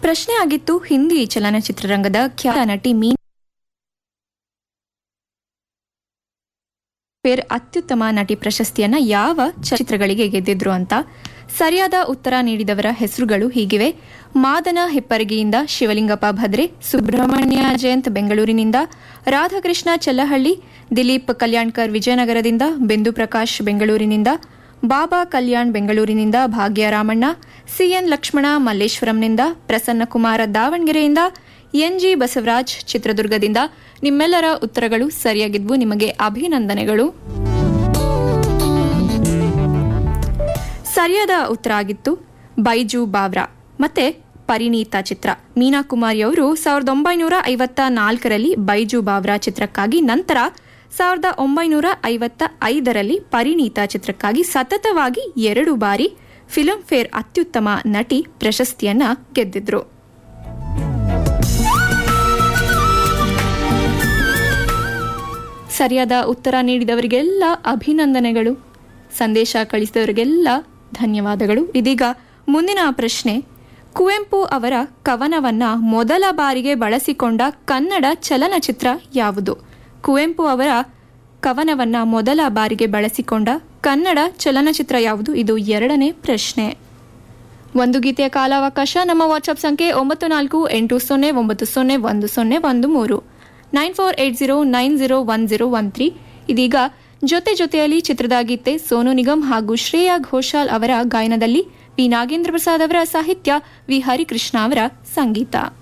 ಪ್ರಶ್ನೆ ಆಗಿತ್ತು ಹಿಂದಿ ಚಲನಚಿತ್ರರಂಗದ ಖ್ಯಾತ ನಟಿ ಮೀ ಫೇರ್ ಅತ್ಯುತ್ತಮ ನಟಿ ಪ್ರಶಸ್ತಿಯನ್ನ ಯಾವ ಚಲನಚಿತ್ರಗಳಿಗೆ ಗೆದ್ದಿದ್ರು ಅಂತ ಸರಿಯಾದ ಉತ್ತರ ನೀಡಿದವರ ಹೆಸರುಗಳು ಹೀಗಿವೆ ಮಾದನ ಹೆಪ್ಪರಗಿಯಿಂದ ಶಿವಲಿಂಗಪ್ಪ ಭದ್ರೆ ಸುಬ್ರಹ್ಮಣ್ಯ ಜಯಂತ್ ಬೆಂಗಳೂರಿನಿಂದ ರಾಧಾಕೃಷ್ಣ ಚೆಲ್ಲಹಳ್ಳಿ ದಿಲೀಪ್ ಕಲ್ಯಾಣ್ಕರ್ ವಿಜಯನಗರದಿಂದ ಬಿಂದು ಪ್ರಕಾಶ್ ಬೆಂಗಳೂರಿನಿಂದ ಬಾಬಾ ಕಲ್ಯಾಣ್ ಬೆಂಗಳೂರಿನಿಂದ ಭಾಗ್ಯ ರಾಮಣ್ಣ ಸಿಎನ್ ಲಕ್ಷ್ಮಣ ಮಲ್ಲೇಶ್ವರಂನಿಂದ ಪ್ರಸನ್ನಕುಮಾರ ದಾವಣಗೆರೆಯಿಂದ ಎನ್ಜಿ ಬಸವರಾಜ್ ಚಿತ್ರದುರ್ಗದಿಂದ ನಿಮ್ಮೆಲ್ಲರ ಉತ್ತರಗಳು ಸರಿಯಾಗಿದ್ವು ನಿಮಗೆ ಅಭಿನಂದನೆಗಳು ಸರಿಯಾದ ಉತ್ತರ ಆಗಿತ್ತು ಬೈಜು ಬಾವ್ರಾ ಮತ್ತೆ ಪರಿಣೀತ ಚಿತ್ರ ಮೀನಾ ಕುಮಾರಿ ಅವರು ಸಾವಿರದ ಒಂಬೈನೂರ ಐವತ್ತ ನಾಲ್ಕರಲ್ಲಿ ಬೈಜು ಬಾವ್ರಾ ಚಿತ್ರಕ್ಕಾಗಿ ನಂತರ ಸಾವಿರದ ಒಂಬೈನೂರ ಐವತ್ತ ಐದರಲ್ಲಿ ಪರಿಣೀತ ಚಿತ್ರಕ್ಕಾಗಿ ಸತತವಾಗಿ ಎರಡು ಬಾರಿ ಫಿಲ್ಮ್ ಫೇರ್ ಅತ್ಯುತ್ತಮ ನಟಿ ಪ್ರಶಸ್ತಿಯನ್ನ ಗೆದ್ದಿದ್ರು ಸರಿಯಾದ ಉತ್ತರ ನೀಡಿದವರಿಗೆಲ್ಲ ಅಭಿನಂದನೆಗಳು ಸಂದೇಶ ಕಳಿಸಿದವರಿಗೆಲ್ಲ ಧನ್ಯವಾದಗಳು ಇದೀಗ ಮುಂದಿನ ಪ್ರಶ್ನೆ ಕುವೆಂಪು ಅವರ ಕವನವನ್ನ ಮೊದಲ ಬಾರಿಗೆ ಬಳಸಿಕೊಂಡ ಕನ್ನಡ ಚಲನಚಿತ್ರ ಯಾವುದು ಕುವೆಂಪು ಅವರ ಕವನವನ್ನ ಮೊದಲ ಬಾರಿಗೆ ಬಳಸಿಕೊಂಡ ಕನ್ನಡ ಚಲನಚಿತ್ರ ಯಾವುದು ಇದು ಎರಡನೇ ಪ್ರಶ್ನೆ ಒಂದು ಗೀತೆಯ ಕಾಲಾವಕಾಶ ನಮ್ಮ ವಾಟ್ಸ್ಆಪ್ ಸಂಖ್ಯೆ ಒಂಬತ್ತು ನಾಲ್ಕು ಎಂಟು ಸೊನ್ನೆ ಒಂಬತ್ತು ಸೊನ್ನೆ ಒಂದು ಸೊನ್ನೆ ಒಂದು ಮೂರು nine four eight zero nine zero one zero one three ಇದೀಗ ಜೊತೆ ಜೊತೆಯಲ್ಲಿ ಚಿತ್ರದ ಗೀತೆ ಸೋನು ನಿಗಮ್ ಹಾಗೂ ಶ್ರೇಯಾ ಘೋಷಾಲ್ ಅವರ ಗಾಯನದಲ್ಲಿ ವಿ ನಾಗೇಂದ್ರ ಪ್ರಸಾದ್ ಅವರ ಸಾಹಿತ್ಯ ವಿ ಹರಿಕೃಷ್ಣ ಅವರ ಸಂಗೀತ